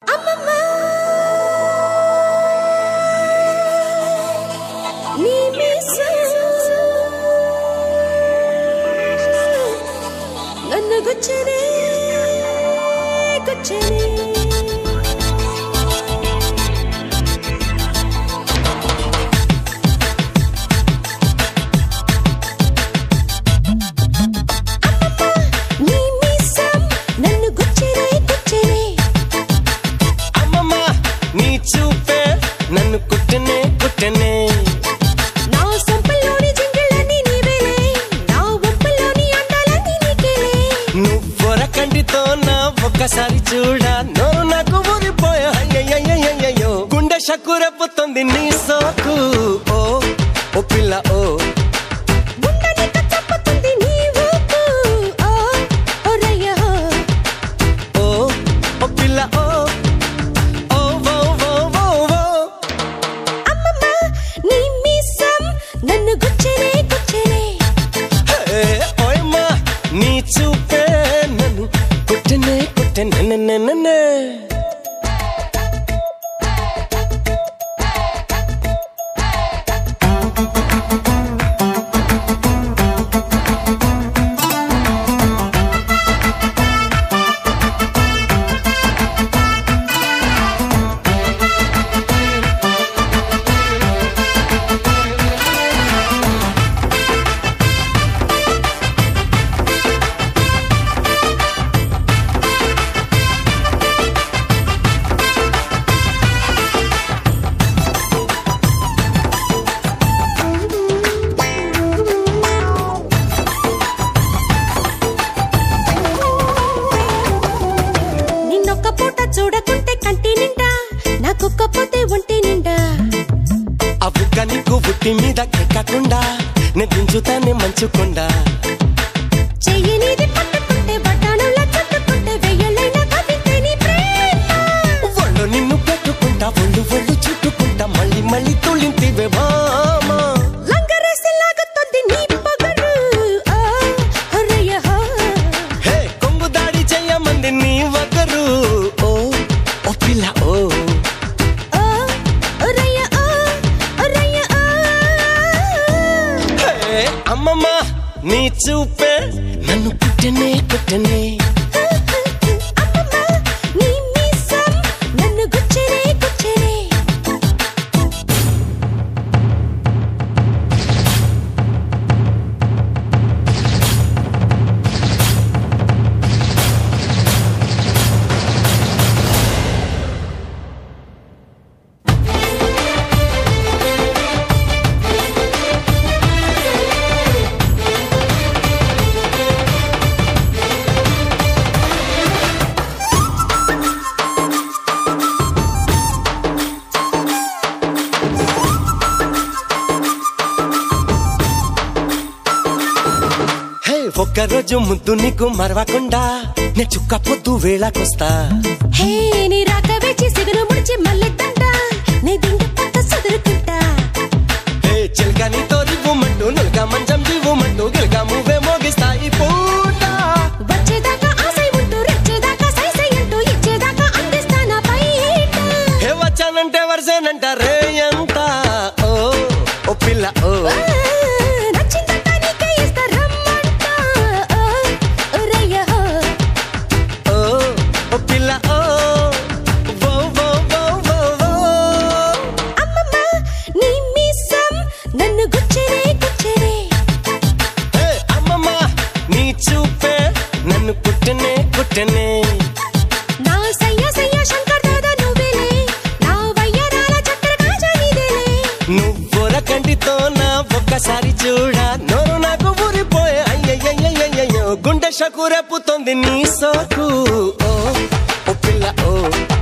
అమ్మమ్మ నీ మీసం నన్ను గుచ్చనే గుచ్చనే నీ మీసం నన్ను గుచ్చనే గుచ్చనే అమ్మమ్మ నీ చూపే నన్ను కుట్టనే కుట్టనే నా సొంపల్లోని జింగిళ్ళన్నీ నీవేలే నా వంపల్లోని అందాలన్నీ నీకేలే నువ్వొర కండితో నా ఒక్కసారి చూడ నోరు నాకు ఊరిపోయా అయ్యయ్యయ్యయ్యో గుండె షక్కు రెప్పుతుంది నీ సోకు ఓ ఓ పిల్ల ఓ గుండెని కచ్చప్పుతుంది నీ ఊపు ఓ ఓ రయ్య హో ఓ ఓ పిల్ల ఓ ఓ ఓ ఓ ఓ ఓ అమ్మమ్మ నీ మీసం నన్ను గుచ్చనే గుచ్చనే హే, ఓయమ్మ నీ చూపే నన్ను కుట్టనే కుట్టనే నిన్నొక్క పూట చూడకుంటే కంటి నిండా నాకొక్క పోతే ఒంటి నిండా అవి కనికు బుట్టి మీద ఎక్కకుండా నేను దించుతానే మంచుకుండా చెయ్యి నీది పట్టుకుంటే బఠానులా చుట్టుకుంటే వెయ్యలైనా కవితే నీ ప్రేమ ఒళ్ళు నిన్ను పెట్టుకుంటా ఒళ్ళు ఒళ్ళు చుట్టుకుంటా మళ్ళీ మళ్ళీ తుళ్ళింతివే భామా లంగరేసి లాగుతుంది నీ పొగరు ఓ హొరయ్య హో హే కొంగు దాడి చెయ్యమంది నీ ఒకరు ఓ ఓ పిల్ల ఓ ఓ హొరయ్య ఓ హొరయ్య ఓ హే అమ్మమ్మ నీ చూపే నన్ను కుట్టనే కుట్టనే అమ్మమ్మ నీ మీసం నన్ను గుచ్చనే గుచ్చనే హే ఒక్కరోజు ముద్దు నీకు మరవకుండా నే చుక్క పొద్దు వేళకొస్తా హే నీ రాక వేచి సిగను ముడిచి మళ్ళీ దండ నీ దిండు పక్క సదురుకుంటా హే చిలక నీతో రివ్వుమంటూ నులుగా మంచం దివ్వుమంటూ గిలగా మూవే మోగిస్తా ఈ పూట వచ్చేదాకా ఆశై ఉంటూ రెచ్చేదాకా సైసై అంటూ ఇచ్చేదాకా అందిస్తానా బయట హే వచ్చానంటే వరసేనంట రే ఎంత ఓ ఓ పిల్ల ఓ ఆ, నచ్చిందంతా నీకే ఇస్తా రమ్మంట ఓ, ఓ రయ్య హో. ఓ ఓ పిల్ల ఓ ఓ ఓ ఓ ఓ ఓ అమ్మమ్మ నీ మీసం నన్ను గుచ్చనే గుచ్చనే హే అమ్మమ్మ నీ చూపే నన్ను కుట్టనే కుట్టనే నా సయ్య సయ్య శంకర్ దాదా నువ్వేలే నా వయ్యరాల చక్కెర కాజా నీదేలే నువ్వొర కంటితో నా ఒక్కసారి చూడ నోరు నాకు ఊరిపోయే అయ్యయ్యయ్యయ్యో గుండె షకు రేపుతోంది నీ సోకు ఓ ఓ పిల్ల ఓ